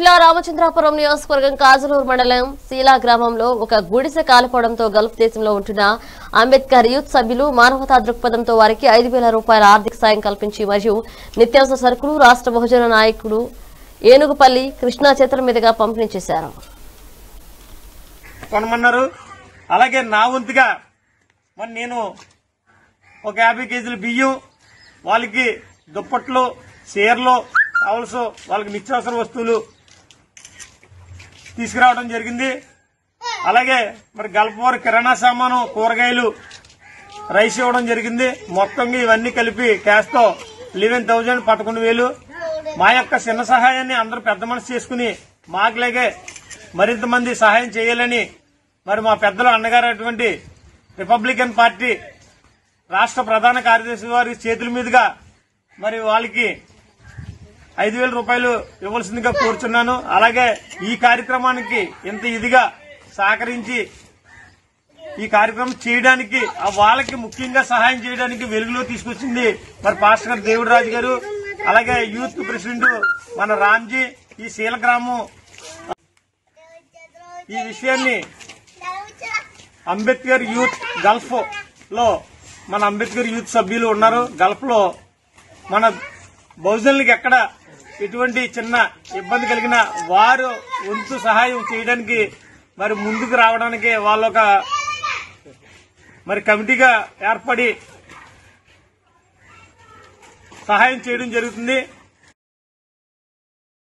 జిల్లా రామచంద్రాపురం నియోజకవర్గం కాజలూరు మండలం శీలా గ్రామంలో ఒక గుడిసె కాలిపోవడంతో గల్ఫ్ దేశంలో ఉంటున్న అంబేద్కర్ యూత్ సభ్యులు మానవతా దృక్పథంతో వారికి ఐదు వేల రూపాయల ఆర్థిక సాయం కల్పించి మరియు నిత్యావసర సరుకులు రాష్ట్ర బహుజన నాయకుడు ఏనుగుపల్లి కృష్ణా చేతుల మీదుగా పంపిణీ చేశారు కొనమన్నారు అలాగే నా వంతుగా మరి నేను ఒక యాభై కేజీల బియ్యం వాళ్ళకి దుప్పట్లు చీరలు టవల్స్ వాళ్ళకి నిత్యావసర వస్తువులు తీసుకురావడం జరిగింది అలాగే మరి గల్పవర కిరాణా సామాను కూరగాయలు రైస్ ఇవ్వడం జరిగింది మొత్తంగా ఇవన్నీ కలిపి క్యాష్ తో లెవెన్ థౌజండ్ పదకొండు వేలు మా యొక్క చిన్న సహాయాన్ని అందరూ పెద్ద మనసు చేసుకుని మాకులాగే మరింత మంది సహాయం చేయాలని మరి మా పెద్దలు అన్నగారు అటువంటి రిపబ్లికన్ పార్టీ రాష్ట్ర ప్రధాన కార్యదర్శి వారి చేతుల మీదుగా మరి వాళ్ళకి ఐదు వేల రూపాయలు ఇవ్వాల్సిందిగా కోరుచున్నాను అలాగే ఈ కార్యక్రమానికి ఇంత ఇదిగా సహకరించి ఈ కార్యక్రమం చేయడానికి ఆ వాళ్ళకి ముఖ్యంగా సహాయం చేయడానికి వెలుగులో తీసుకొచ్చింది మరి పాస్టర్ గారు దేవుడు రాజు గారు అలాగే యూత్ ప్రెసిడెంట్ మన రామ్జీ ఈ శీల గ్రామం ఈ విషయాన్ని అంబేద్కర్ యూత్ గల్ఫ్ లో మన అంబేద్కర్ యూత్ సభ్యులు ఉన్నారు గల్ఫ్ లో మన బహుజనులకి ఎక్కడ ఎటువంటి చిన్న ఇబ్బంది కలిగిన వారు వంతు సహాయం చేయడానికి మరి ముందుకు రావడానికి వాళ్ళొక మరి కమిటీగా ఏర్పడి సహాయం చేయడం జరుగుతుంది